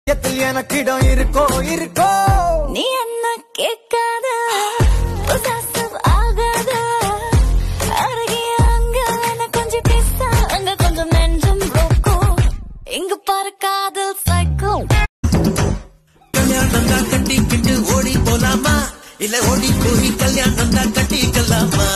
Ethyl எனக்கு இடம் இருக்கோ இருக்கோ நீ என்ன கேட்காத possessive ஆகாத அருகே அங்க என்ன கொஞ்சம் பேச அங்க கொஞ்சம் நெஞ்சம் broken. இங்க பாரு காதல் சைக்கோ கல்யாணம் தான் கட்டிக்கிட்டு ஓடி போலாமா இல்ல ஓடி போய் கல்யாணம் தான் கட்டிக்கலாமா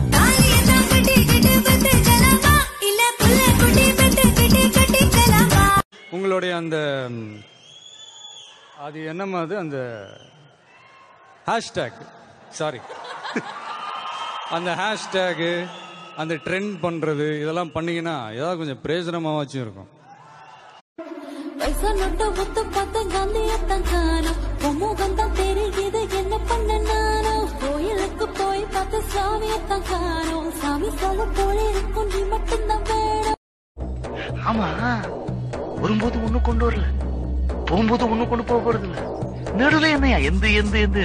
இல்ல புள்ள குட்டி பெட்டு கட்டி கட்டிக்கலாமா உங்களுடைய அந்த ம், அது என்னம்மா அது அந்த ஹேஷ்டேக் சாரி அந்த ஹேஷ்டேகு அந்த ட்ரெண்ட் பண்ணுறது இதெல்லாம் பண்ணீங்கன்னா ஏதாவது கொஞ்சம் பிரயோஜனமாகச்சும் இருக்கும் பைசா நோட்ட ஒத்து பார்த்த காந்தியத்தான் காணும் பொம்முகம் தான் தெரியுது என்ன பண்ண நானும் கோயிலுக்கு போய் பார்த்த சாமியத்தான் காணும் சாமி சொல்ல போல இருக்கும் நீ மட்டும்தான் வேணும் ஆமா வரும்போது ஒண்ணு கொண்டு வரல போகும்போது ஒண்ணு கொண்டு போக போறது இல்ல நடுவுல என்னையா எந்த எந்த எந்த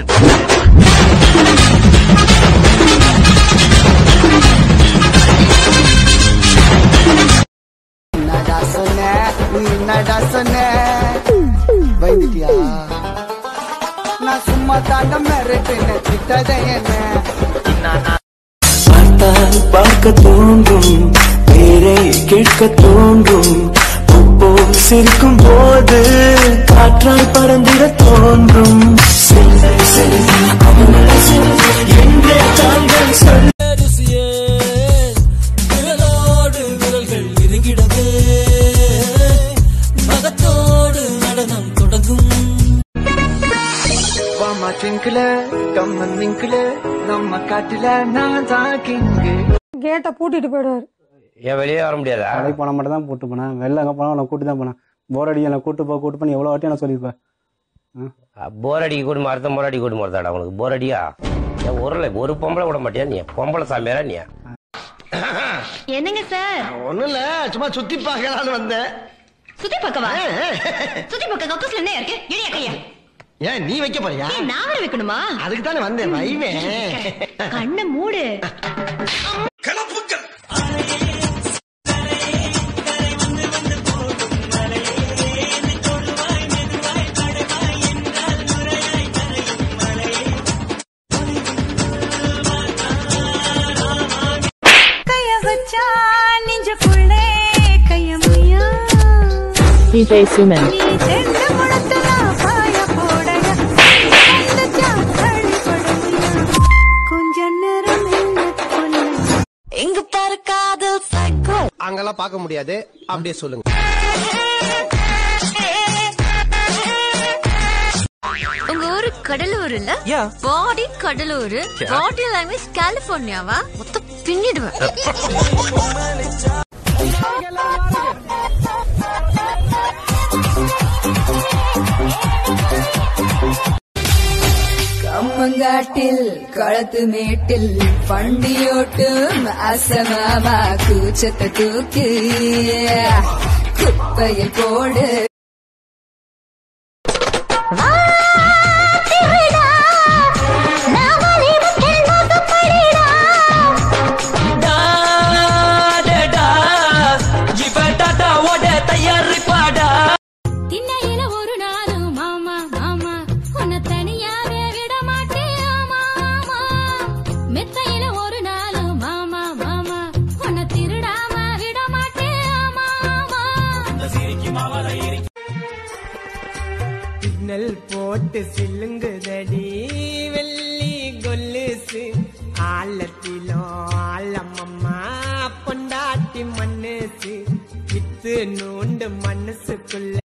என்னடா சொன்ன நீ என்னடா சொன்ன பயந்துட்டியா நான் சும்மா தாண்ட மிரட்டுன திட்டத என்ன பார்த்தால் பார்க்க தோன்றும் பேரை கேட்க தோன்றும் உப்போ சிரிக்கும் போது காற்றால் பறந்திட தோன்றும் செல்ல, செல்ல, அவளை செல்ல என்றே தாங்கள் சொல்ல விரலோடு விரல்கள் நெருங்கிடவே மகத்தோடு நடனம் தொடங்கும் வாமா ட்விங்கிள கம்மன் நிங்கிள நம்ம காட்டுல நான் தான் கிங்கு கேட்டை பூட்டிட்டு போயிடுவாரு ஏன் வெளியே வர முடியாதா கடைக்கு போனால் மட்டும் தான் போட்டு போனேன் வெளில எங்கே போனால் நான் கூட்டு தான் போனேன் போர் அடி என்னை கூட்டு போ கூட்டு பண்ணி எவ்வளோ வாட்டி நான் சொல்லியிருப்பேன் போர் அடிக்க கூட மரத்த போர் அடிக்க கூட மரத்தாடா உனக்கு போர் அடியா ஏன் ஒரு ஒரு பொம்பளை விட மாட்டியா நீ பொம்பளை சாமியாரா நீ என்னங்க சார் ஒண்ணும் இல்ல சும்மா சுத்தி பார்க்கலான்னு வந்தேன் சுத்தி பக்கவா சுத்தி பக்க கக்கூஸ்ல என்ன இருக்கு இடியா கையா ஏன் நீ வைக்க போறியா ஏன் நான் வர வைக்கணுமா அதுக்கு தானே வந்தேன் வைவேன் கண்ணை மூடு கைய வச்சா நெஞ்சுக்குள்ளே கையமையா DJ Suman. நீ செண்ட முழத்தலா பாய போடயா வந்துச்சா தள்ளி படுமையா கொஞ்ச நேரம் என்ன கொல்ல இங்க பாரு காதல் சைக்கோ அங்கெல்லாம் பார்க்க முடியாது அப்படியே சொல்லுங்க உங்க ஊரு கடலூர் இல்ல பாடி கடலூர் பாடி லாங்குவேஜ் கலிபோர்னியாவா மொத்த பின்னிடுவேன் கம்மங்காட்டில் களத்து மேட்டில் பண்டியோட்டும் அசமாமா கூச்சத்தை தூக்கு குப்பையில் போடு திண்ணையில ஒரு நாளும் மாமா மாமா உன்னை தனியாவே விட மாட்டேன் மாமா மெத்தையில ஒரு நாளும் மாமா மாமா உன்னை திருடாம விட மாட்டேன் மாமா சிக்னல் போட்டு சில்லுங்குதடி வெள்ளி கொல்லுசு ஆழத்திலோ ஆழமம்மா பொண்டாட்டி மண்ணுசு வித்து நூண்டு மனசுக்குள்ள